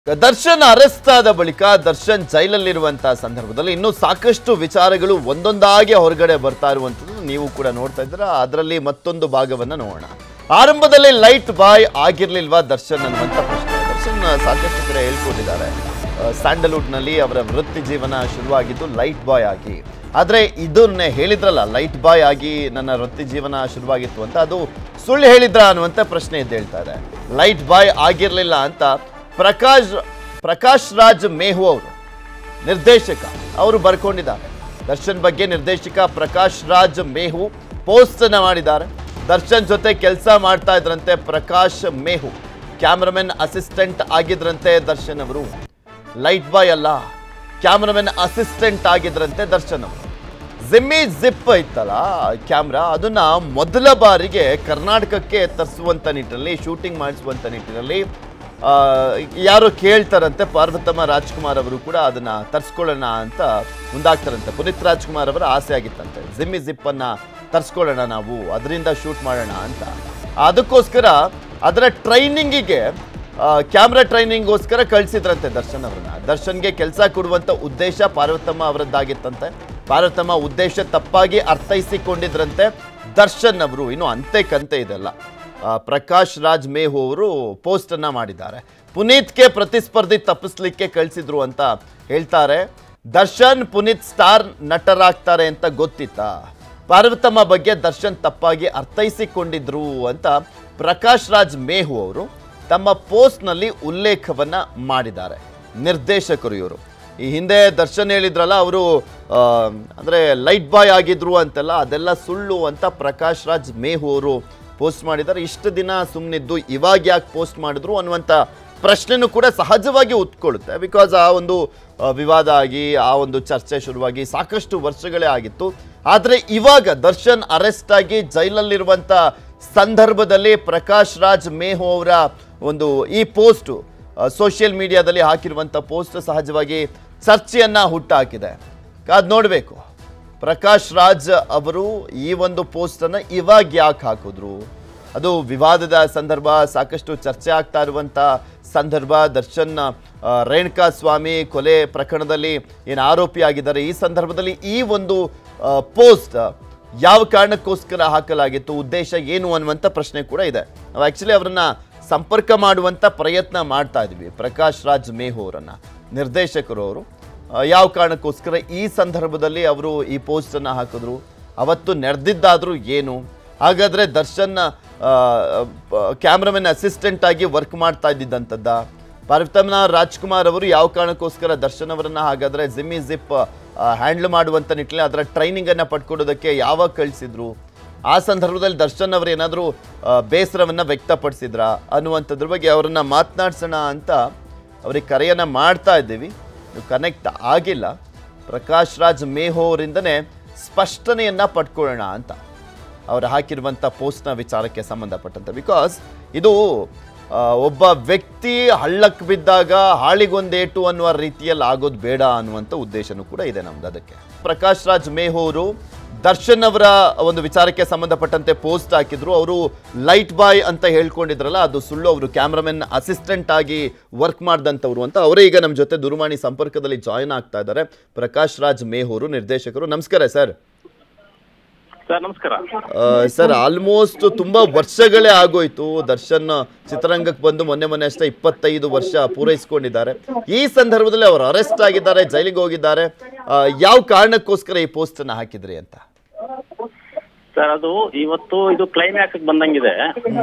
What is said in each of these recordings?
Darshan arrest ಆದ ಬಳಿಕ ದರ್ಶನ್ ಜೈಲಲ್ಲಿರುವಂತಹ ಸಂದರ್ಭದಲ್ಲಿ ಇನ್ನೂ ಸಾಕಷ್ಟು ವಿಚಾರಗಳು ಒಂದೊಂದಾಗಿ ಹೊರಗಡೆ ಬರ್ತಾ ಇರುವಂಥದ್ದು ನೀವು ಕೂಡ ನೋಡ್ತಾ ಇದ್ದೀರಾ ಅದರಲ್ಲಿ ಮತ್ತೊಂದು ಭಾಗವನ್ನ ನೋಡೋಣ ಆರಂಭದಲ್ಲಿ ಲೈಟ್ ಬಾಯ್ ಆಗಿರ್ಲಿಲ್ವಾ ದರ್ಶನ್ ಅನ್ನುವಂಥ ಪ್ರಶ್ನೆ ದರ್ಶನ್ ಸಾಕಷ್ಟು ಕಡೆ ಹೇಳ್ಕೊಂಡಿದ್ದಾರೆ ಸ್ಯಾಂಡಲ್ವುಡ್ನಲ್ಲಿ ಅವರ ವೃತ್ತಿ ಜೀವನ ಶುರುವಾಗಿದ್ದು ಲೈಟ್ ಬಾಯ್ ಆಗಿ ಆದರೆ ಇದನ್ನೇ ಹೇಳಿದ್ರಲ್ಲ ಲೈಟ್ ಬಾಯ್ ಆಗಿ ನನ್ನ ವೃತ್ತಿ ಜೀವನ ಶುರುವಾಗಿತ್ತು ಅಂತ ಅದು ಸುಳ್ಳು ಹೇಳಿದ್ರ ಅನ್ನುವಂಥ ಪ್ರಶ್ನೆ ಎದ್ದೇಳ್ತಾ ಇದೆ ಲೈಟ್ ಬಾಯ್ ಆಗಿರಲಿಲ್ಲ ಅಂತ ಪ್ರಕಾಶ್ ಪ್ರಕಾಶ್ ರಾಜ್ ಮೇಹು ಅವರು ನಿರ್ದೇಶಕ ಅವರು ಬರ್ಕೊಂಡಿದ್ದಾರೆ ದರ್ಶನ್ ಬಗ್ಗೆ ನಿರ್ದೇಶಕ ಪ್ರಕಾಶ್ ರಾಜ್ ಮೇಹು ಪೋಸ್ಟ್ ಅನ್ನ ಮಾಡಿದ್ದಾರೆ ದರ್ಶನ್ ಜೊತೆ ಕೆಲಸ ಮಾಡ್ತಾ ಇದ್ರಂತೆ ಪ್ರಕಾಶ್ ಮೇಹು ಕ್ಯಾಮ್ರಾಮನ್ ಅಸಿಸ್ಟೆಂಟ್ ಆಗಿದ್ರಂತೆ ದರ್ಶನ್ ಅವರು ಲೈಟ್ ಬಾಯ್ ಅಲ್ಲ ಕ್ಯಾಮ್ರಾಮನ್ ಅಸಿಸ್ಟೆಂಟ್ ಆಗಿದ್ರಂತೆ ದರ್ಶನ್ ಅವರು ಜಿಮ್ಮಿ ಜಿಪ್ ಇತ್ತಲ್ಲ ಕ್ಯಾಮ್ರಾ ಅದನ್ನ ಮೊದಲ ಬಾರಿಗೆ ಕರ್ನಾಟಕಕ್ಕೆ ತರಿಸುವಂತ ನಿಟ್ಟಿನಲ್ಲಿ ಶೂಟಿಂಗ್ ಮಾಡಿಸುವಂತ ನಿಟ್ಟಿನಲ್ಲಿ ಆ, ಯಾರೋ ಕೇಳ್ತಾರಂತೆ ಪಾರ್ವತಮ್ಮ ರಾಜ್ಕುಮಾರ್ ಅವರು ಕೂಡ ಅದನ್ನ ತರಿಸ್ಕೊಳ್ಳೋಣ ಅಂತ ಮುಂದಾಗ್ತಾರಂತೆ ಪುನೀತ್ ರಾಜ್ಕುಮಾರ್ ಅವರ ಆಸೆ ಆಗಿತ್ತಂತೆ ಜಿಮ್ಮಿ ಜಿಪ್ ಅನ್ನ ತರಿಸ್ಕೊಳ್ಳೋಣ ನಾವು ಅದರಿಂದ ಶೂಟ್ ಮಾಡೋಣ ಅಂತ ಅದಕ್ಕೋಸ್ಕರ ಅದರ ಟ್ರೈನಿಂಗಿಗೆ ಕ್ಯಾಮ್ರಾ ಟ್ರೈನಿಂಗ್ಗೋಸ್ಕರ ಕಳಿಸಿದ್ರಂತೆ ದರ್ಶನ್ ಅವರನ್ನ ದರ್ಶನ್ಗೆ ಕೆಲಸ ಕೊಡುವಂತ ಉದ್ದೇಶ ಪಾರ್ವತಮ್ಮ ಅವರದ್ದಾಗಿತ್ತಂತೆ ಪಾರ್ವತಮ್ಮ ಉದ್ದೇಶ ತಪ್ಪಾಗಿ ಅರ್ಥೈಸಿಕೊಂಡಿದ್ರಂತೆ ದರ್ಶನ್ ಅವರು ಇನ್ನು ಅಂತೆ ಕಂತೆ ಇದೆಲ್ಲ ಆ, ಪ್ರಕಾಶ್ ರಾಜ್ ಮೇಹು ಅವರು ಪೋಸ್ಟ್ ಅನ್ನ ಮಾಡಿದ್ದಾರೆ ಪುನೀತ್ಗೆ ಪ್ರತಿಸ್ಪರ್ಧಿ ತಪ್ಪಿಸ್ಲಿಕ್ಕೆ ಕಳಿಸಿದ್ರು ಅಂತ ಹೇಳ್ತಾರೆ ದರ್ಶನ್ ಪುನೀತ್ ಸ್ಟಾರ್ ನಟರಾಗ್ತಾರೆ ಅಂತ ಗೊತ್ತಿತ್ತಾ ಪಾರ್ವತಮ್ಮ ಬಗ್ಗೆ ದರ್ಶನ್ ತಪ್ಪಾಗಿ ಅರ್ಥೈಸಿಕೊಂಡಿದ್ರು ಅಂತ ಪ್ರಕಾಶ್ ರಾಜ್ ಮೇಹು ಅವರು ತಮ್ಮ ಪೋಸ್ಟ್ನಲ್ಲಿ ಉಲ್ಲೇಖವನ್ನ ಮಾಡಿದ್ದಾರೆ ನಿರ್ದೇಶಕರು ಇವರು ಈ ಹಿಂದೆ ದರ್ಶನ್ ಹೇಳಿದ್ರಲ್ಲ ಅವರು ಅಂದರೆ ಲೈಟ್ ಬಾಯ್ ಆಗಿದ್ರು ಅಂತೆಲ್ಲ ಅದೆಲ್ಲ ಸುಳ್ಳು ಅಂತ ಪ್ರಕಾಶ್ ರಾಜ್ ಮೇಹು ಅವರು ಪೋಸ್ಟ್ ಮಾಡಿದ್ದಾರೆ ಇಷ್ಟು ದಿನ ಸುಮ್ಮನಿದ್ದು ಇವಾಗ ಯಾಕೆ ಪೋಸ್ಟ್ ಮಾಡಿದ್ರು ಅನ್ನುವಂಥ ಪ್ರಶ್ನೆನೂ ಕೂಡ ಸಹಜವಾಗಿ ಉತ್ಕೊಳ್ಳುತ್ತೆ ಬಿಕಾಸ್ ಆ ಒಂದು ಆ, ವಿವಾದ ಆಗಿ ಆ ಒಂದು ಚರ್ಚೆ ಶುರುವಾಗಿ ಸಾಕಷ್ಟು ವರ್ಷಗಳೇ ಆಗಿತ್ತು ಆದರೆ ಇವಾಗ ದರ್ಶನ್ ಅರೆಸ್ಟ್ ಆಗಿ ಜೈಲಲ್ಲಿರುವಂಥ ಸಂದರ್ಭದಲ್ಲಿ ಪ್ರಕಾಶ್ ರಾಜ್ ಮೇಹು ಅವರ ಒಂದು ಈ ಪೋಸ್ಟು ಸೋಷಿಯಲ್ ಮೀಡಿಯಾದಲ್ಲಿ ಹಾಕಿರುವಂಥ ಪೋಸ್ಟ್ ಸಹಜವಾಗಿ ಚರ್ಚೆಯನ್ನ ಹುಟ್ಟಾಕಿದೆ ಕಾದ್ ನೋಡಬೇಕು ಪ್ರಕಾಶ್ ರಾಜ್ ಅವರು ಈ ಒಂದು ಪೋಸ್ಟನ್ನು ಇವಾಗ ಯಾಕೆ ಹಾಕಿದ್ರು ಅದು ವಿವಾದದ ಸಂದರ್ಭ ಸಾಕಷ್ಟು ಚರ್ಚೆ ಆಗ್ತಾ ಇರುವಂಥ ಸಂದರ್ಭ ದರ್ಶನ್ ಆ, ರೇಣುಕಾ ಸ್ವಾಮಿ ಕೊಲೆ ಪ್ರಕರಣದಲ್ಲಿ ಏನು ಆರೋಪಿಯಾಗಿದ್ದಾರೆ ಈ ಸಂದರ್ಭದಲ್ಲಿ ಈ ಒಂದು ಪೋಸ್ಟ್ ಯಾವ ಕಾರಣಕ್ಕೋಸ್ಕರ ಹಾಕಲಾಗಿತ್ತು ಉದ್ದೇಶ ಏನು ಅನ್ನುವಂಥ ಪ್ರಶ್ನೆ ಕೂಡ ಇದೆ ನಾವು ಆ್ಯಕ್ಚುಲಿ ಅವರನ್ನ ಸಂಪರ್ಕ ಮಾಡುವಂಥ ಪ್ರಯತ್ನ ಮಾಡ್ತಾ ಇದ್ವಿ ಪ್ರಕಾಶ್ ರಾಜ್ ಮೇಹು ಅವರನ್ನ ನಿರ್ದೇಶಕರು ಅವರು ಆ, ಯಾವ ಕಾರಣಕ್ಕೋಸ್ಕರ ಈ ಸಂದರ್ಭದಲ್ಲಿ ಅವರು ಈ ಪೋಸ್ಟನ್ನು ಹಾಕಿದ್ರು ಅವತ್ತು ನಡೆದಿದ್ದಾದರೂ ಏನು ಹಾಗಾದರೆ ದರ್ಶನ್ ಕ್ಯಾಮ್ರಾಮನ್ ಅಸಿಸ್ಟೆಂಟ್ ಆಗಿ ವರ್ಕ್ ಮಾಡ್ತಾ ಇದ್ದಿದ್ದಂಥದ್ದ ಪಾರ್ವತಮ್ಮ ರಾಜ್ಕುಮಾರ್ ಅವರು ಯಾವ ಕಾರಣಕ್ಕೋಸ್ಕರ ದರ್ಶನ್ ಅವರನ್ನ ಹಾಗಾದರೆ ಜಿಮ್ಮಿ ಜಿಪ್ ಹ್ಯಾಂಡ್ಲ್ ಮಾಡುವಂಥ ನಿಟ್ಟಿನಲ್ಲಿ ಅದರ ಟ್ರೈನಿಂಗನ್ನು ಪಡ್ಕೊಡೋದಕ್ಕೆ ಯಾವಾಗ ಕಳಿಸಿದ್ರು ಆ ಸಂದರ್ಭದಲ್ಲಿ ದರ್ಶನ್ ಅವರು ಏನಾದರೂ ಬೇಸರವನ್ನು ವ್ಯಕ್ತಪಡಿಸಿದ್ರಾ ಅನ್ನುವಂಥದ್ರ ಬಗ್ಗೆ ಅವರನ್ನ ಮಾತನಾಡ್ಸೋಣ ಅಂತ ಅವ್ರಿಗೆ ಕರೆಯನ್ನು ಮಾಡ್ತಾ ಇದ್ದೀವಿ ನೀವು ಕನೆಕ್ಟ್ ಆಗಿಲ್ಲ ಪ್ರಕಾಶ್ ರಾಜ್ ಮೇಹೋ ಅವರಿಂದನೇ ಸ್ಪಷ್ಟನೆಯನ್ನು ಪಡ್ಕೊಳ್ಳೋಣ ಅಂತ ಅವರು ಹಾಕಿರುವಂಥ ಪೋಸ್ಟ್ನ ವಿಚಾರಕ್ಕೆ ಸಂಬಂಧಪಟ್ಟಂತೆ ಬಿಕಾಸ್ ಇದು ಆ, ಒಬ್ಬ ವ್ಯಕ್ತಿ ಹಳ್ಳಕ್ಕೆ ಬಿದ್ದಾಗ ಹಾಳಿಗೊಂದೇಟು ಅನ್ನುವ ರೀತಿಯಲ್ಲಿ ಆಗೋದು ಬೇಡ ಅನ್ನುವಂಥ ಉದ್ದೇಶನೂ ಕೂಡ ಇದೆ ನಮ್ದು ಅದಕ್ಕೆ ಪ್ರಕಾಶ್ ರಾಜ್ ಮೇಹೋ ಅವರು ದರ್ಶನ್ ಅವರ ಒಂದು ವಿಚಾರಕ್ಕೆ ಸಂಬಂಧಪಟ್ಟಂತೆ ಪೋಸ್ಟ್ ಹಾಕಿದ್ರು ಅವರು ಲೈಟ್ ಬಾಯ್ ಅಂತ ಹೇಳ್ಕೊಂಡಿದ್ರಲ್ಲ ಅದು ಸುಳ್ಳು ಅವರು ಕ್ಯಾಮ್ರಾಮನ್ ಅಸಿಸ್ಟೆಂಟ್ ಆಗಿ ವರ್ಕ್ ಮಾಡಿದಂಥವ್ರು ಅಂತ ಅವರೇ ಈಗ ನಮ್ಮ ಜೊತೆ ದೂರವಾಣಿ ಸಂಪರ್ಕದಲ್ಲಿ ಜಾಯ್ನ್ ಆಗ್ತಾ ಇದ್ದಾರೆ ಪ್ರಕಾಶ್ ರಾಜ್ ಮೇಹೋರು ನಿರ್ದೇಶಕರು ನಮಸ್ಕಾರ ಸರ್ ಸರ್ ನಮಸ್ಕಾರ ಸರ್ ಆಲ್ಮೋಸ್ಟ್ ತುಂಬಾ ವರ್ಷಗಳೇ ಆಗೋಯ್ತು ದರ್ಶನ್ ಚಿತ್ರರಂಗಕ್ಕೆ ಬಂದು ಮೊನ್ನೆ ಮೊನ್ನೆ ಅಷ್ಟೇ ಇಪ್ಪತ್ತೈದು ವರ್ಷ ಪೂರೈಸ್ಕೊಂಡಿದ್ದಾರೆ ಈ ಸಂದರ್ಭದಲ್ಲಿ ಅವರು ಅರೆಸ್ಟ್ ಆಗಿದ್ದಾರೆ ಜೈಲಿಗೆ ಹೋಗಿದ್ದಾರೆ ಆ, ಯಾವ ಕಾರಣಕ್ಕೋಸ್ಕರ ಈ ಪೋಸ್ಟ್ ಅನ್ನ ಹಾಕಿದ್ರಿ ಅಂತ ಸರ್ ಅದು ಇವತ್ತು ಇದು ಕ್ಲೈಮ್ಯಾಕ್ಸ್ ಬಂದಂಗಿದೆ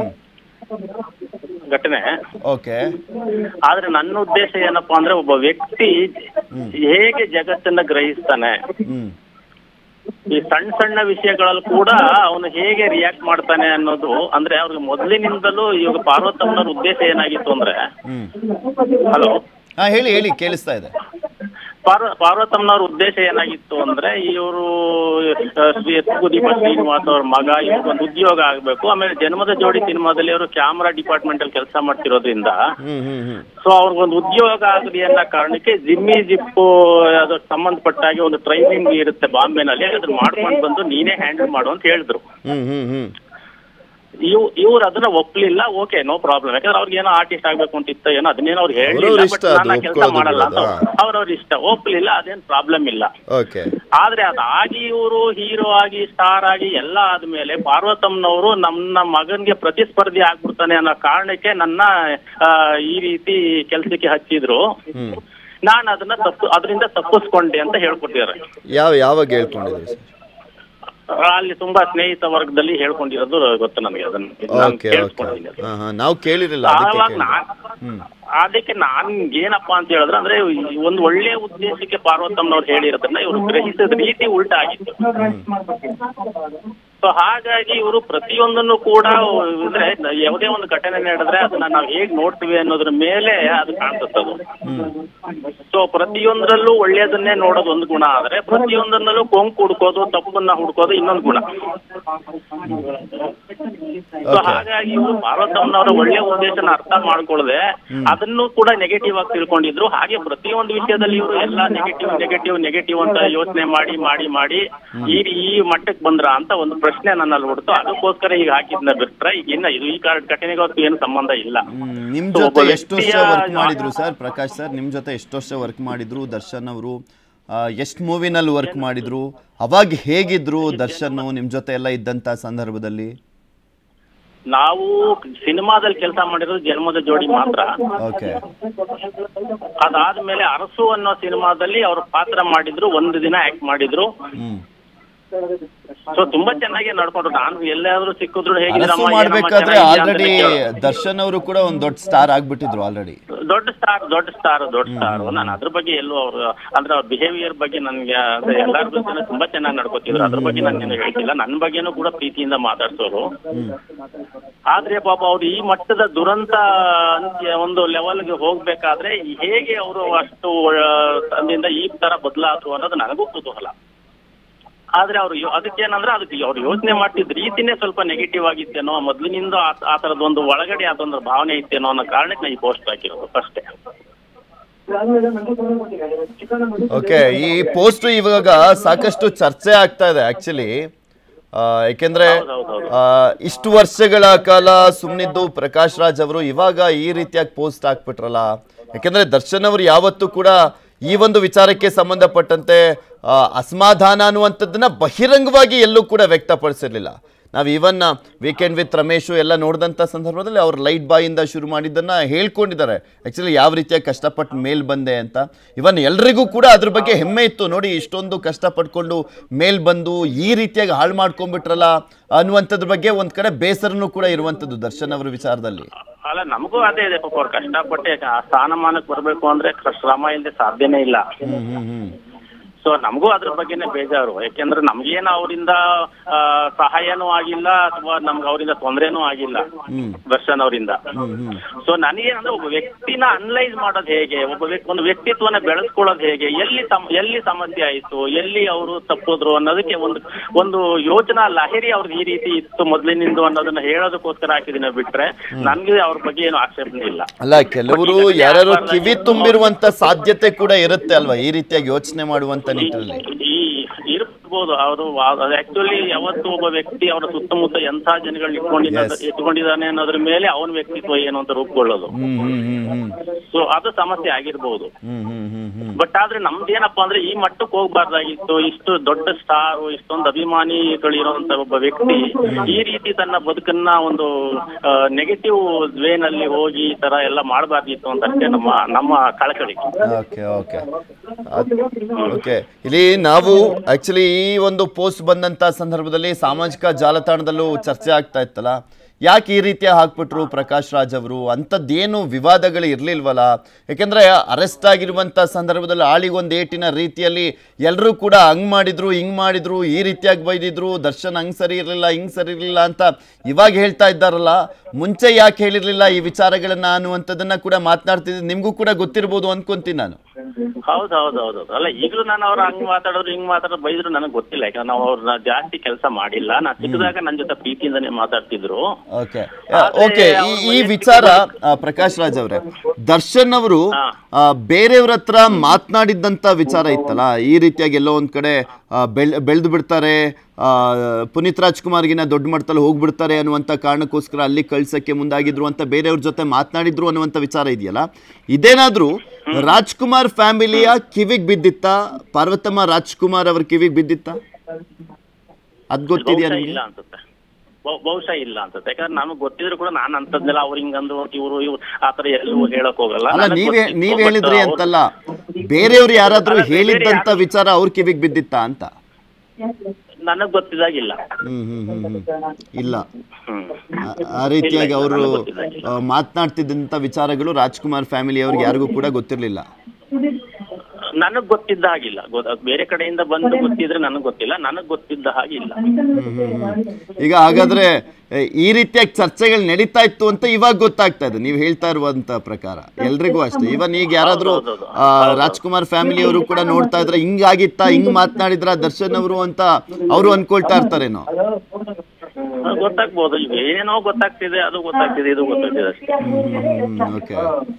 ಘಟನೆ ಓಕೆ ಆದ್ರೆ ನನ್ನ ಉದ್ದೇಶ ಏನಪ್ಪಾ ಅಂದ್ರೆ ಒಬ್ಬ ವ್ಯಕ್ತಿ ಹೇಗೆ ಜಗತ್ತನ್ನ ಗ್ರಹಿಸ್ತಾನೆ ಹ್ಮ್ ಈ ಸಣ್ಣ ಸಣ್ಣ ವಿಷಯಗಳಲ್ಲಿ ಕೂಡ ಅವನು ಹೇಗೆ ರಿಯಾಕ್ಟ್ ಮಾಡ್ತಾನೆ ಅನ್ನೋದು ಅಂದ್ರೆ ಅವ್ರಿಗೆ ಮೊದಲಿನಿಂದಲೂ ಇವಾಗ ಪಾರ್ವತಮ್ಮನವ್ರ ಉದ್ದೇಶ ಏನಾಗಿತ್ತು ಅಂದ್ರೆ ಹ್ಮ್ ಹಲೋ ಹಾ ಹೇಳಿ ಹೇಳಿ ಕೇಳಿಸ್ತಾ ಇದೆ ಪಾರ್ವ ಪಾರ್ವತಮ್ಮನವ್ರ ಉದ್ದೇಶ ಏನಾಗಿತ್ತು ಅಂದ್ರೆ ಇವರು ದೀಪ ಶ್ರೀನಿವಾಸ್ ಅವ್ರ ಮಗ ಇವ್ರಿಗೊಂದು ಉದ್ಯೋಗ ಆಗ್ಬೇಕು ಆಮೇಲೆ ಜನ್ಮದ ಜೋಡಿ ಸಿನಿಮಾದಲ್ಲಿ ಅವರು ಕ್ಯಾಮ್ರಾ ಡಿಪಾರ್ಟ್ಮೆಂಟ್ ಅಲ್ಲಿ ಕೆಲಸ ಮಾಡ್ತಿರೋದ್ರಿಂದ ಹ್ಮ್ ಹ್ಮ್ ಹ್ಮ್ ಸೊ ಅವ್ರಿಗೊಂದು ಉದ್ಯೋಗ ಆಗಲಿ ಅನ್ನೋ ಕಾರಣಕ್ಕೆ ಜಿಮ್ಮಿ ಜಿಪ್ಪು ಅದಕ್ಕೆ ಸಂಬಂಧಪಟ್ಟಾಗಿ ಒಂದು ಟ್ರೈನಿಂಗ್ ಇರುತ್ತೆ ಬಾಂಬೆನಲ್ಲಿ ಅದನ್ನ ಮಾಡ್ಕೊಂಡು ಬಂದು ನೀನೇ ಹ್ಯಾಂಡಲ್ ಮಾಡು ಅಂತ ಹೇಳಿದ್ರು ಹ್ಮ್ ಹ್ಮ್ ಹ್ಮ್ ಇವ್ ಇವ್ರು ಅದನ್ನ ಒಪ್ಲಿಲ್ಲ ಓಕೆ ನೋ ಪ್ರಾಬ್ಲಮ್ ಯಾಕಂದ್ರೆ ಅವ್ರಿಗೆ ಏನೋ ಆರ್ಟಿಸ್ಟ್ ಆಗ್ಬೇಕು ಅಂತ ಇತ್ತ ಏನೋ ಅದನ್ನೇನೋ ಅವ್ರು ಅವ್ರವ್ರ ಹೇಳಿಲ್ಲ ಇಷ್ಟ ಬಟ್ ಅದು ನಾನು ಕೆಲಸ ಒಪ್ಕೊಳ್ಳೋದು ಮಾಡಲ್ಲ ಅಂತ ಬಿಡೋದು. ಅವ್ರವ್ರ ಇಷ್ಟ ಒಪ್ಲಿಲ್ಲ ಅದೇನ್ ಪ್ರಾಬ್ಲಮ್ ಇಲ್ಲ ಓಕೆ ಆದ್ರೆ ಅದಾಗಿ ಇವರು ಹೀರೋ ಆಗಿ ಸ್ಟಾರ್ ಆಗಿ ಎಲ್ಲ ಆದ್ಮೇಲೆ ಪಾರ್ವತಮ್ಮನವರು ನನ್ನ ಮಗನ್ಗೆ ಪ್ರತಿಸ್ಪರ್ಧಿ ಆಗ್ಬಿಡ್ತಾನೆ ಅನ್ನೋ ಕಾರಣಕ್ಕೆ ನನ್ನ ಆ, ಈ ರೀತಿ ಕೆಲ್ಸಕ್ಕೆ ಹಚ್ಚಿದ್ರು ಹ್ಮ್ ನಾನು ಅದನ್ನ ತಪ್ಪು ಅದರಿಂದ ತಪ್ಪಿಸ್ಕೊಂಡೆ ಅಂತ ಹೇಳ್ಕೊಟ್ಟಿದ್ದಾರೆ ಯಾವ ಯಾವಾಗ ಹೇಳ್ಕೊಂಡಿದ್ರು ಸರ್ ಅಲ್ಲಿ ತುಂಬಾ ಸ್ನೇಹಿತ ವರ್ಗದಲ್ಲಿ ಹೇಳ್ಕೊಂಡಿರೋದು ಗೊತ್ತು ನನಗೆ ಅದನ್ನ ನಾನು ಓಕೆ ಓಕೆ ಕೇಳಿಸ್ಕೊಂಡಿದ್ದೀನಿ ಅದು. ಹಾ ಹಾ ನಾವು ಕೇಳಿರಲಿಲ್ಲ ಅದಕ್ಕೆ ಆವಾಗ ಕೇಳಿದೆ. ನಾನ್ ಹ್ಮ್ ಅದಕ್ಕೆ ನಾನ್ ಏನಪ್ಪಾ ಅಂತ ಹೇಳಿದ್ರೆ ಅಂದ್ರೆ ಈ ಒಂದು ಒಳ್ಳೆ ಉದ್ದೇಶಕ್ಕೆ ಪಾರ್ವತಮ್ಮನವ್ರು ಹೇಳಿರೋದನ್ನ ಇವರು ಗ್ರಹಿಸಿದ ರೀತಿ ಉಲ್ಟಾ ಆಗಿತ್ತು ಸೊ ಹಾಗಾಗಿ ಇವರು ಪ್ರತಿಯೊಂದನ್ನು ಕೂಡ ಅಂದ್ರೆ ಯಾವುದೇ ಒಂದು ಘಟನೆ ನಡೆದ್ರೆ ಅದನ್ನ ನಾವು ಹೇಗ್ ನೋಡ್ತೀವಿ ಅನ್ನೋದ್ರ ಮೇಲೆ ಅದು ಕಾಣಿಸುತ್ತೆ ಅದು ಸೊ ಪ್ರತಿಯೊಂದರಲ್ಲೂ ಒಳ್ಳೆಯದನ್ನೇ ನೋಡೋದು ಒಂದು ಗುಣ ಆದ್ರೆ ಪ್ರತಿಯೊಂದರಲ್ಲೂ ಕೊಂಕು ಹುಡ್ಕೋದು ತಪ್ಪನ್ನ ಹುಡ್ಕೋದು ಇನ್ನೊಂದು ಗುಣ ಸೊ Okay. ಹಾಗಾಗಿ ಇವರು ಪಾರ್ವತಮ್ಮನವರ ಒಳ್ಳೆ ಉದ್ದೇಶನ ಅರ್ಥ ಮಾಡ್ಕೊಳ್ಳದೆ ಅದನ್ನು ಕೂಡ ನೆಗೆಟಿವ್ ಆಗಿ ತಿಳ್ಕೊಂಡಿದ್ರು ಹಾಗೆ ಪ್ರತಿಯೊಂದು ವಿಷಯದಲ್ಲಿ ಇವರು ಎಲ್ಲ ನೆಗೆಟಿವ್ ನೆಗೆಟಿವ್ ನೆಗೆಟಿವ್ ಅಂತ ಯೋಚನೆ ಮಾಡಿ ಮಾಡಿ ಮಾಡಿ ಈ ಈ ಮಟ್ಟಕ್ಕೆ ಬಂದ್ರ ಅಂತ ಒಂದು ಪ್ರಶ್ನೆ ನನ್ನಲ್ಲಿ ಹುಡ್ತು ಅದಕ್ಕೋಸ್ಕರ ಈಗ ಹಾಕಿದ್ನ ಬಿಟ್ರೆ ಈಗ ಇನ್ನ ಇದು ಈ ಕಾರಣ ಘಟನೆಗೂ ಅದಕ್ಕೂ ಏನು ಸಂಬಂಧ ಇಲ್ಲ ಹ್ಮ್, ನಿಮ್ So, ಜೊತೆ ಒಬ್ಬ ಎಷ್ಟು ವರ್ಷ ವ್ಯಕ್ತಿಯ- ವರ್ಕ್ ಮಾಡಿದ್ರು ಸರ್ ಪ್ರಕಾಶ್ ಸರ್ ನಿಮ್ ಜೊತೆ ಎಷ್ಟು ವರ್ಷ ವರ್ಕ್ ಮಾಡಿದ್ರು ದರ್ಶನ್ ಅವರು ಎಷ್ಟು ಮೂವಿನಲ್ಲಿ ವರ್ಕ್ ಮಾಡಿದ್ರು ಅವಾಗ ಹೇಗಿದ್ರು ದರ್ಶನ್ ನಿಮ್ ಜೊತೆ ಎಲ್ಲ ಇದ್ದಂತ ಸಂದರ್ಭದಲ್ಲಿ ನಾವು ಸಿನಿಮಾದಲ್ಲಿ ಕೆಲಸ ಮಾಡಿರೋದು ಜನ್ಮದ ಜೋಡಿ ಮಾತ್ರ ಓಕೆ ಅದಾದ್ಮೇಲೆ ಅರಸು ಅನ್ನೋ ಸಿನಿಮಾದಲ್ಲಿ ಅವ್ರ ಪಾತ್ರ ಮಾಡಿದ್ರು ಒಂದು ದಿನ ಆಕ್ಟ್ ಮಾಡಿದ್ರು ಹ್ಮ್ ಸೊ ತುಂಬಾ ಚೆನ್ನಾಗಿ ನಡ್ಕೊಂಡ್ರು ನಾನು ಎಲ್ಲಾದ್ರೂ ಸಿಕ್ಕಿದ್ರು ಅರಸು ಹೇಗಿದ್ರಮ್ಮ ಏನಮ್ಮ ಮಾಡ್ಬೇಕಾದ್ರೆ ಚೆನ್ನಾಗಿದ್ಯಾ ಆಲ್ರೆಡಿ ಅಂತಾನೆ ಕೇಳೋದು. ದರ್ಶನ್ ಅವರು ಕೂಡ ಒಂದ್ ದೊಡ್ಡ ಸ್ಟಾರ್ ಆಗ್ಬಿಟ್ಟಿದ್ರು ಆಲ್ರೆಡಿ ದೊಡ್ಡ ಸ್ಟಾರ್ ದೊಡ್ಡ ಸ್ಟಾರ್ ದೊಡ್ಡ ಸ್ಟಾರ್ ನಾನು ಅದ್ರ ಬಗ್ಗೆ ಎಲ್ಲೂ ಅವ್ರು ಅಂದ್ರೆ ಅವ್ರ ಬಿಹೇವಿಯರ್ ಬಗ್ಗೆ ನನ್ಗೆ ಅದೇ ಎಲ್ಲಾರ ಜೊತೆ ತುಂಬಾ ಚೆನ್ನಾಗಿ ನಡ್ಕೋತಿದ್ರು ಅದ್ರ ಬಗ್ಗೆ ನಾನು ಹೇಳ್ತಿಲ್ಲ ನನ್ನ ಬಗ್ಗೆನೂ ಕೂಡ ಪ್ರೀತಿಯಿಂದ ಮಾತಾಡ್ಸೋರು ಆದ್ರೆ ಪಾಪ ಅವ್ರು ಈ ಮಟ್ಟದ ದುರಂತ ಅಂತ್ಯ ಒಂದು ಲೆವೆಲ್ಗೆ ಹೋಗ್ಬೇಕಾದ್ರೆ ಹೇಗೆ ಅವರು ಅಷ್ಟು ತಂದಿಂದ ಈ ತರ ಬದಲಾದ್ರು ಅನ್ನೋದು ನನಗೂ ಕುತೂಹಲ ಆದ್ರೆ ಅವ್ರು ಯೋ- ಅದಕ್ಕೇನಂದ್ರೆ ಅದಕ್ಕೆ ಅವ್ರು ಯೋಚನೆ ಮಾಡ್ತಿದ್ ರೀತಿನೇ ಸ್ವಲ್ಪ ನೆಗೆಟಿವ್ ಆಗಿತ್ತೇನೋ ಮೊದ್ಲಿನಿಂದ ಆ- ಆ ತರದ ಒಂದು ಒಳಗಡೆ ಅದೊಂದು ಭಾವನೆ ಇತ್ತೇನೋ ಅನ್ನೋ ಕಾರಣಕ್ಕೆ ನಾ ಈ ಪೋಸ್ಟ್ ಹಾಕಿರೋದು ಅಷ್ಟೇ ಓಕೆ ಈ ಪೋಸ್ಟ್ ಇವಾಗ ಸಾಕಷ್ಟು ಚರ್ಚೆ ಆಗ್ತಾ ಇದೆ ಆಕ್ಚುಲಿ ಯಾಕೆಂದ್ರೆ ಹೌದೌದೌದು. ಆ, ಇಷ್ಟು ವರ್ಷಗಳ ಕಾಲ ಸುಮ್ಮನಿದ್ದು ಪ್ರಕಾಶ್ ರಾಜ್ ಅವರು ಇವಾಗ ಈ ರೀತಿಯಾಗಿ ಪೋಸ್ಟ್ ಹಾಕ್ಬಿಟ್ರಲ್ಲ ಯಾಕೆಂದ್ರೆ ದರ್ಶನ್ ಅವರು ಯಾವತ್ತೂ ಕೂಡ ಈ ಒಂದು ವಿಚಾರಕ್ಕೆ ಸಂಬಂಧಪಟ್ಟಂತೆ ಆ, ಅಸಮಾಧಾನ ಅನ್ನುವಂಥದ್ದನ್ನ ಬಹಿರಂಗವಾಗಿ ಎಲ್ಲೂ ಕೂಡ ವ್ಯಕ್ತಪಡಿಸಿರ್ಲಿಲ್ಲ ನಾವು ಇವನ್ ವೀಕೆಂಡ್ ವಿತ್ ರಮೇಶು ಎಲ್ಲ ನೋಡಿದಂಥ ಸಂದರ್ಭದಲ್ಲಿ ಅವ್ರು ಲೈಟ್ ಬಾಯಿಂದ ಶುರು ಮಾಡಿದ್ದನ್ನು ಹೇಳ್ಕೊಂಡಿದ್ದಾರೆ ಆ್ಯಕ್ಚುಲಿ ಯಾವ ರೀತಿಯಾಗಿ ಕಷ್ಟಪಟ್ಟು ಮೇಲ್ ಬಂದೆ ಅಂತ ಇವನ್ ಎಲ್ರಿಗೂ ಕೂಡ ಅದ್ರ ಬಗ್ಗೆ ಹೆಮ್ಮೆ ಇತ್ತು ನೋಡಿ ಇಷ್ಟೊಂದು ಕಷ್ಟಪಟ್ಕೊಂಡು ಮೇಲ್ ಬಂದು ಈ ರೀತಿಯಾಗಿ ಹಾಳು ಮಾಡ್ಕೊಂಡ್ಬಿಟ್ರಲ್ಲ ಅನ್ನುವಂಥದ್ರ ಬಗ್ಗೆ ಒಂದು ಕಡೆ ಬೇಸರನೂ ಕೂಡ ಇರುವಂಥದ್ದು ದರ್ಶನ್ ಅವರ ವಿಚಾರದಲ್ಲಿ ಅಲ್ಲ ನಮಗೂ ಅದೇ ಇದೆ ಪಾಪ ಅವ್ರು ಕಷ್ಟಪಟ್ಟೆ ಆ ಸ್ಥಾನಮಾನಕ್ಕೆ ಬರ್ಬೇಕು ಅಂದ್ರೆ ಕ- ಶ್ರಮ ಇಲ್ಲದೆ ಸಾಧ್ಯನೇ ಇಲ್ಲ ಹ್ಮ್ ಹ್ಮ್ ಹ್ಮ್ ಸೊ ನಮಗೂ ಅದ್ರ ಬಗ್ಗೆನೇ ಬೇಜಾರು ಯಾಕೆಂದ್ರೆ ನಮ್ಗೇನು ಅವರಿಂದ ಸಹಾಯನೂ ಆಗಿಲ್ಲ ಅಥವಾ ನಮ್ಗೆ ಅವರಿಂದ ತೊಂದರೆನೂ ಆಗಿಲ್ಲ ಹ್ಮ್. ದರ್ಶನ್ ಅವರಿಂದ ಹ್ಮ್ ಹ್ಮ್ ಸೊ ನನಗೇನಂದ್ರೆ ಒಬ್ಬ ವ್ಯಕ್ತಿನ ಅನಲೈಸ್ ಮಾಡೋದು ಹೇಗೆ ಒಬ್ಬ ವ್ಯಕ್ತಿ ಒಂದು ವ್ಯಕ್ತಿತ್ವನ ಬೆಳೆಸ್ಕೊಳ್ಳೋದು ಹೇಗೆ ಎಲ್ಲಿ ಸಮ ಎಲ್ಲಿ ಸಮಸ್ಯೆ ಆಯಿತು ಎಲ್ಲಿ ಅವರು ತಪ್ಪಿದ್ರು ಅನ್ನೋದಕ್ಕೆ ಒಂದು ಒಂದು ಯೋಚನಾ ಲಹರಿ ಅವ್ರಿಗೆ ಈ ರೀತಿ ಇತ್ತು ಮೊದಲಿನಿಂದ ಅನ್ನೋದನ್ನ ಹೇಳೋದಕ್ಕೋಸ್ಕರ ಹಾಕಿದಿನ ಬಿಟ್ರೆ ನನ್ಗೆ ಅವ್ರ ಬಗ್ಗೆ ಏನು ಆಕ್ಷೇಪಣೆ ಇಲ್ಲ ಅಲ್ಲ ಕೆಲವರು ಯಾರು ಕಿವಿ ತುಂಬಿರುವಂತ ಸಾಧ್ಯತೆ ಕೂಡ ಇರುತ್ತೆ ಅಲ್ವಾ ಈ ರೀತಿಯಾಗಿ ಯೋಚನೆ ಮಾಡುವಂತ ನಿಟ್ಟಿನಲ್ಲಿ ಈ ಇರ್ಬೋದು ಅವರು ಆಕ್ಚುಲಿ ಯಾವತ್ತು ಒಬ್ಬ ವ್ಯಕ್ತಿ ಅವರ ಸುತ್ತಮುತ್ತ ಎಂಥ ಜನಗಳನ್ನ ಇಟ್ಕೊಂಡಿದ್ದ Yes. ಇಟ್ಕೊಂಡಿದ್ದಾನೆ ಅನ್ನೋದ್ರ ಮೇಲೆ ಅವನ ವ್ಯಕ್ತಿತ್ವ ಏನು ಅಂತ ರೂಪುಗೊಳ್ಳೋದು ಹ್ಮ್ ಹ್ಮ್ ಹ್ಮ್ ಹ್ಮ್ ಸೊ ಅದು ಸಮಸ್ಯೆ ಆಗಿರ್ಬೋದು ಹ್ಮ್ ಹ್ಮ್ ಹ್ಮ್ ಹ್ಮ್ ಬಟ್ ಆದ್ರೆ ನಮ್ದೇನಪ್ಪಾ ಅಂದ್ರೆ ಈ ಮಟ್ಟಕ್ಕೆ ಹೋಗ್ಬಾರ್ದಾಗಿತ್ತು ಇಷ್ಟು ದೊಡ್ಡ ಸ್ಟಾರ್ ಇಷ್ಟೊಂದು ಅಭಿಮಾನಿಗಳಿರುವಂತ ಒಬ್ಬ ವ್ಯಕ್ತಿ ಈ ರೀತಿ ತನ್ನ ಬದುಕನ್ನ ಒಂದು ನೆಗೆಟಿವ್ ವೇನಲ್ಲಿ ಹೋಗಿ ಈ ತರ ಎಲ್ಲ ಮಾಡಬಾರ್ದಿತ್ತು ಅಂತ ಅಷ್ಟೇ ನಮ್ಮ ನಮ್ಮ ಕಳಕಳಿ ಓಕೆ ಓಕೆ ಓಕೆ ಇಲ್ಲಿ ನಾವು ಆಕ್ಚುಲಿ ಈ ಒಂದು ಪೋಸ್ಟ್ ಬಂದಂತ ಸಂದರ್ಭದಲ್ಲಿ ಸಾಮಾಜಿಕ ಜಾಲತಾಣದಲ್ಲೂ ಚರ್ಚೆ ಆಗ್ತಾ ಇತ್ತಲ್ಲ ಯಾಕೆ ಈ ರೀತಿಯ ಹಾಕ್ಬಿಟ್ರು ಪ್ರಕಾಶ್ ರಾಜ್ ಅವರು ಅಂಥದ್ದೇನು ವಿವಾದಗಳು ಇರಲಿಲ್ವಲ್ಲ ಯಾಕೆಂದ್ರೆ ಅರೆಸ್ಟ್ ಆಗಿರುವಂಥ ಸಂದರ್ಭದಲ್ಲಿ ಆಳಿಗೊಂದು ಏಟಿನ ರೀತಿಯಲ್ಲಿ ಎಲ್ಲರೂ ಕೂಡ ಹಂಗ್ ಮಾಡಿದ್ರು ಹಿಂಗ್ ಮಾಡಿದ್ರು ಈ ರೀತಿಯಾಗಿ ಬೈದಿದ್ರು ದರ್ಶನ್ ಹಂಗ್ ಸರಿ ಇರಲಿಲ್ಲ ಹಿಂಗ್ ಸರಿ ಇರಲಿಲ್ಲ ಅಂತ ಇವಾಗ ಹೇಳ್ತಾ ಇದ್ದಾರಲ್ಲ ಮುಂಚೆ ಯಾಕೆ ಹೇಳಿರ್ಲಿಲ್ಲ ಈ ವಿಚಾರಗಳನ್ನ ಅನ್ನುವಂಥದ್ದನ್ನ ಕೂಡ ಮಾತನಾಡ್ತಿದ್ದು ನಿಮಗೂ ಕೂಡ ಗೊತ್ತಿರ್ಬೋದು ಅನ್ಕೊಂತೀನಿ ನಾನು ಹೌದು ಹೌದು ಹೌದು ಹೌದು. ಅಲ್ಲ ಈಗಲೂ ನಾನು ಅವ್ರು ಹಂಗ್ ಮಾತಾಡೋರು ಹಿಂಗ್ ಮಾತಾಡೋರು ಬೈದ್ರು ನನಗೆ ಗೊತ್ತಿಲ್ಲ ಯಾಕಂದ್ರೆ ನಾವು ಅವ್ರನ್ನ ಜಾಸ್ತಿ ಕೆಲಸ ಮಾಡಿಲ್ಲ ನಾ ಸಿಕ್ಕಿದಾಗ ನನ್ನ ಜೊತೆ ಪ್ರೀತಿಯಿಂದನೇ ಮಾತಾಡ್ತಿದ್ರು ಓಕೆ ಆದ್ರೆ ಓಕೆ ಈ ಅವ್ರ ಈ ವೈಯಕ್ತಿಕ ವಿಚಾರ ಆ, ಪ್ರಕಾಶ್ ರಾಜ್ ಅವರೇ ದರ್ಶನ್ ಅವರು ಹಾ. ಆ, ಬೇರೆಯವ್ರ ಹತ್ರ ಮಾತನಾಡಿದ್ದಂತ ವಿಚಾರ ಇತ್ತಲ್ಲ ಈ ರೀತಿಯಾಗಿ ಎಲ್ಲೋ ಒಂದ್ ಕಡೆ ಆ, ಬೆಳ್ ಬೆಳೆದು ಬಿಡ್ತಾರೆ ಆ, ಪುನೀತ್ ರಾಜ್ಕುಮಾರ್ಗಿನ ದೊಡ್ಡ ಮಟ್ಟದಲ್ಲಿ ಹೋಗ್ಬಿಡ್ತಾರೆ ಅನ್ನುವಂಥ ಕಾರಣಕ್ಕೋಸ್ಕರ ಅಲ್ಲಿ ಕಳ್ಸಕ್ಕೆ ಮುಂದಾಗಿದ್ರು ಅಂತ ಬೇರೆಯವ್ರ ಜೊತೆ ಮಾತನಾಡಿದ್ರು ಅನ್ನುವಂಥ ವಿಚಾರ ಇದೆಯಲ್ಲ ಇದೇನಾದ್ರೂ ರಾಜ್ಕುಮಾರ್ ಫ್ಯಾಮಿಲಿಯ ಕಿವಿಗ್ ಬಿದ್ದಿತ್ತ ಪಾರ್ವತಮ್ಮ ರಾಜ್ಕುಮಾರ್ ಅವ್ರ ಕಿವಿಗ್ ಬಿದ್ದಿತ್ತ ಅದ್ ಗೊತ್ತಿದೆಯಾ ಬಹುಶಃ ನಿಮ್ಗೆ ಇಲ್ಲ ಅನ್ಸುತ್ತೆ ಬಹು- ಬಹುಶಃ ಇಲ್ಲ ಅನ್ಸುತ್ತೆ ಯಾಕಂದ್ರೆ ನಮಗೆ ಗೊತ್ತಿದ್ರು ಕೂಡ ನಾನು ಅಂತದ್ದೆಲ್ಲ ಅವ್ರು ಹಿಂಗಂದ್ರು ಇವರು ಇವ್ರು ಆತರ ಎಲ್ಲೂ ಹೇಳಕ್ ಹೋಗಲ್ಲ ಅಲ್ಲ ನನಗ್ ನೀವೇ ಗೊತ್ತಿತ್ತು, ನೀವ್ but ಹೇಳಿದ್ರಿ ಅವ್ರು- ಅಂತಲ್ಲ ಬೇರೆಯವ್ರು ಯಾರಾದ್ರೂ ಅಲ್ಲ, ಬೇರೆ ಹೇಳಿದ್ದಂತ ಯಾರು- ವಿಚಾರ ಅವ್ರ ಕಿವಿಗ್ ಬಿದ್ದಿತ್ತ ಅಂತ ನನಗ್ ಗೊತ್ತಿದಾಗಿಲ್ಲ ಹ್ಮ್ ಹ್ಮ್ ಹ್ಮ್ ಹ್ಮ್ ಇಲ್ಲ ಹ್ಮ್ ಆ- ಆ ರೀತಿಯಾಗಿ ಇಲ್ಲ, ಅವರು ನನಗ್ ಗೊತ್ತಿದ್ದಾಗಿಲ್ಲ. ಮಾತನಾಡ್ತಿದ್ದಂತ ವಿಚಾರಗಳು ರಾಜ್ಕುಮಾರ್ ಫ್ಯಾಮಿಲಿ ಅವ್ರಿಗೆ ಯಾರಿಗೂ ಕೂಡ ಗೊತ್ತಿರ್ಲಿಲ್ಲ ನನಗ್ ಗೊತ್ತಿದ್ದ ಹಾಗಿಲ್ಲ ಗೊ- ಬೇರೆ ಕಡೆಯಿಂದ ಬಂದು ಗೊತ್ತಿದ್ರೆ ನನಗ್ ಗೊತ್ತಿಲ್ಲ ನನಗ್ ಗೊತ್ತಿದ್ದ ಹಾಗಿಲ್ಲ ಹ್ಮ್ ಹ್ಮ್ ಹ್ಮ್. ಈಗ ಹಾಗಾದ್ರೆ ಎ, ಈ ರೀತಿಯಾಗಿ ಚರ್ಚೆಗಳು ನಡೀತಾ ಇತ್ತು ಅಂತ ಇವಾಗ ಗೊತ್ತಾಗ್ತಾ ಇದೆ ನೀವು ಹೇಳ್ತಾ ಇರುವಂತ ಪ್ರಕಾರ ಎಲ್ರಿಗೂ ಅಷ್ಟೇ ಇವನ್ ಈಗ ಯಾರಾದ್ರೂ ಹೌದು, ಹೌದು, ಆ, ರಾಜ್ಕುಮಾರ್ ಫ್ಯಾಮಿಲಿ ಅವರು ಕೂಡ ನೋಡ್ತಾ ಇದ್ರೆ ಹಿಂಗಾಗಿತ್ತಾ ಹಿಂಗ್ ಮಾತನಾಡಿದ್ರ ದರ್ಶನ್ ಅವರು ಅಂತ ಅವರು ಅನ್ಕೊಳ್ತಾ ಇರ್ತಾರೇನೋ ಅದು ಗೊತ್ತಾಗ್ಬೋದು ಈಗ ಏನೋ ಗೊತ್ತಾಗ್ತಿದೆ ಅದು ಗೊತ್ತಾಗ್ತಿದೆ ಇದು ಗೊತ್ತಾಗ್ತಿದೆ ಅಷ್ಟೇ ಓಕೆ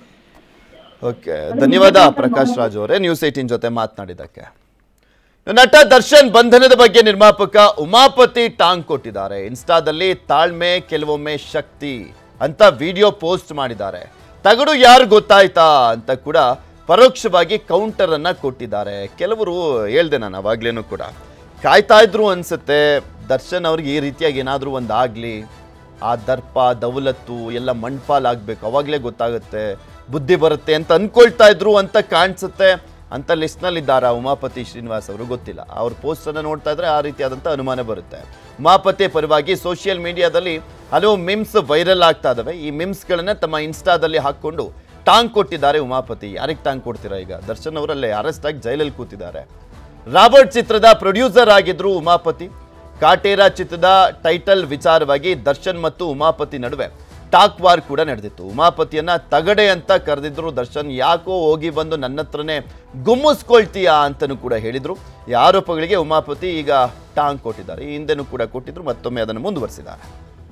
ಓಕೆ ಧನ್ಯವಾದ ಪ್ರಕಾಶ್ ರಾಜ್ ಅವರೇ ನ್ಯೂಸ್ ಏಟೀನ್ ಜೊತೆ ಮಾತನಾಡಿದ್ದಕ್ಕೆ ನಟ ದರ್ಶನ್ ಬಂಧನದ ಬಗ್ಗೆ ನಿರ್ಮಾಪಕ ಉಮಾಪತಿ ಟಾಂಗ್ ಕೊಟ್ಟಿದ್ದಾರೆ ಇನ್ಸ್ಟಾದಲ್ಲಿ ತಾಳ್ಮೆ ಕೆಲವೊಮ್ಮೆ ಶಕ್ತಿ ಅಂತ ವಿಡಿಯೋ ಪೋಸ್ಟ್ ಮಾಡಿದ್ದಾರೆ ತಗಡು ಯಾರು ಗೊತ್ತಾಯ್ತಾ ಅಂತ ಕೂಡ ಪರೋಕ್ಷವಾಗಿ ಕೌಂಟರ್ ಅನ್ನ ಕೊಟ್ಟಿದ್ದಾರೆ ಕೆಲವರು ಹೇಳ್ದೆ ನಾನು ಅವಾಗ್ಲೇನು ಕೂಡ ಕಾಯ್ತಾ ಇದ್ರು ಅನ್ಸುತ್ತೆ ದರ್ಶನ್ ಅವ್ರಿಗೆ ಈ ರೀತಿಯಾಗಿ ಏನಾದರೂ ಒಂದು ಆಗಲಿ ಆ ದರ್ಪ ದೌಲತ್ತು ಎಲ್ಲ ಮಣ್ಪಾಲಾಗಬೇಕು ಅವಾಗಲೇ ಗೊತ್ತಾಗುತ್ತೆ ಬುದ್ಧಿ ಬರುತ್ತೆ ಅಂತ ಅನ್ಕೊಳ್ತಾ ಇದ್ರು ಅಂತ ಕಾಣಿಸುತ್ತೆ ಅಂತ ಲಿಸ್ಟ್ನಲ್ಲಿದ್ದಾರ ಉಮಾಪತಿ ಶ್ರೀನಿವಾಸ್ ಅವರು ಗೊತ್ತಿಲ್ಲ ಅವ್ರ ಪೋಸ್ಟನ್ನು ನೋಡ್ತಾ ಇದ್ರೆ ಆ ರೀತಿಯಾದಂಥ ಅನುಮಾನ ಬರುತ್ತೆ ಉಮಾಪತಿ ಪರವಾಗಿ ಸೋಷಿಯಲ್ ಮೀಡಿಯಾದಲ್ಲಿ ಹಲವು ಮಿಮ್ಸ್ ವೈರಲ್ ಆಗ್ತಾ ಇದಾವೆ ಈ ಮಿಮ್ಸ್ಗಳನ್ನ ತಮ್ಮ ಇನ್ಸ್ಟಾದಲ್ಲಿ ಹಾಕ್ಕೊಂಡು ಟಾಂಗ್ ಕೊಟ್ಟಿದ್ದಾರೆ ಉಮಾಪತಿ ಯಾರಿಗೆ ಟಾಂಗ್ ಕೊಡ್ತೀರಾ ಈಗ ದರ್ಶನ್ ಅವರಲ್ಲೇ ಅರೆಸ್ಟ್ ಆಗಿ ಜೈಲಲ್ಲಿ ಕೂತಿದ್ದಾರೆ ರಾಬರ್ಟ್ ಚಿತ್ರದ ಪ್ರೊಡ್ಯೂಸರ್ ಆಗಿದ್ರು ಉಮಾಪತಿ ಕಾಟೇರ ಚಿತ್ರದ ಟೈಟಲ್ ವಿಚಾರವಾಗಿ ದರ್ಶನ್ ಮತ್ತು ಉಮಾಪತಿ ನಡುವೆ ಟಾಕ್ ವಾರ್ ಕೂಡ ನಡೆದಿತ್ತು ಉಮಾಪತಿಯನ್ನ ತಗಡೆ ಅಂತ ಕರೆದಿದ್ರು ದರ್ಶನ್ ಯಾಕೋ ಹೋಗಿ ಬಂದು ನನ್ನ ಹತ್ರನೇ ಗುಮ್ಮಿಸ್ಕೊಳ್ತೀಯಾ ಅಂತಲೂ ಕೂಡ ಹೇಳಿದ್ರು ಈ ಆರೋಪಗಳಿಗೆ ಉಮಾಪತಿ ಈಗ ಟಾಂಗ್ ಕೊಟ್ಟಿದ್ದಾರೆ ಈ ಹಿಂದೆನೂ ಕೂಡ ಕೊಟ್ಟಿದ್ರು ಮತ್ತೊಮ್ಮೆ ಅದನ್ನು ಮುಂದುವರಿಸಿದ್ದಾರೆ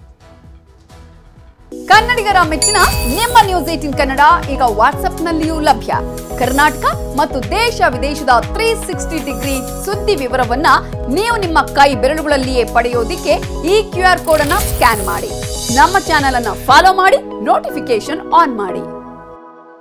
ಕನ್ನಡಿಗರ ಮೆಚ್ಚಿನ ನಿಮ್ಮ ನ್ಯೂಸ್ ಏಟಿನ್ ಕನ್ನಡ ಈಗ ವಾಟ್ಸ್ಆಪ್ನಲ್ಲಿಯೂ ಲಭ್ಯ ಕರ್ನಾಟಕ ಮತ್ತು ದೇಶ ವಿದೇಶದ ತ್ರೀ ಸಿಕ್ಸ್ಟಿ ಡಿಗ್ರಿ ಸುದ್ದಿ ವಿವರವನ್ನ ನೀವು ನಿಮ್ಮ ಕೈ ಬೆರಳುಗಳಲ್ಲಿಯೇ ಪಡೆಯೋದಿಕ್ಕೆ ಈ ಕ್ಯೂ ಆರ್ ಕೋಡ್ ಅನ್ನ ಸ್ಕ್ಯಾನ್ ಮಾಡಿ ನಮ್ಮ ಚಾನೆಲ್ ಅನ್ನ ಫಾಲೋ ಮಾಡಿ ನೋಟಿಫಿಕೇಶನ್ ಆನ್ ಮಾಡಿ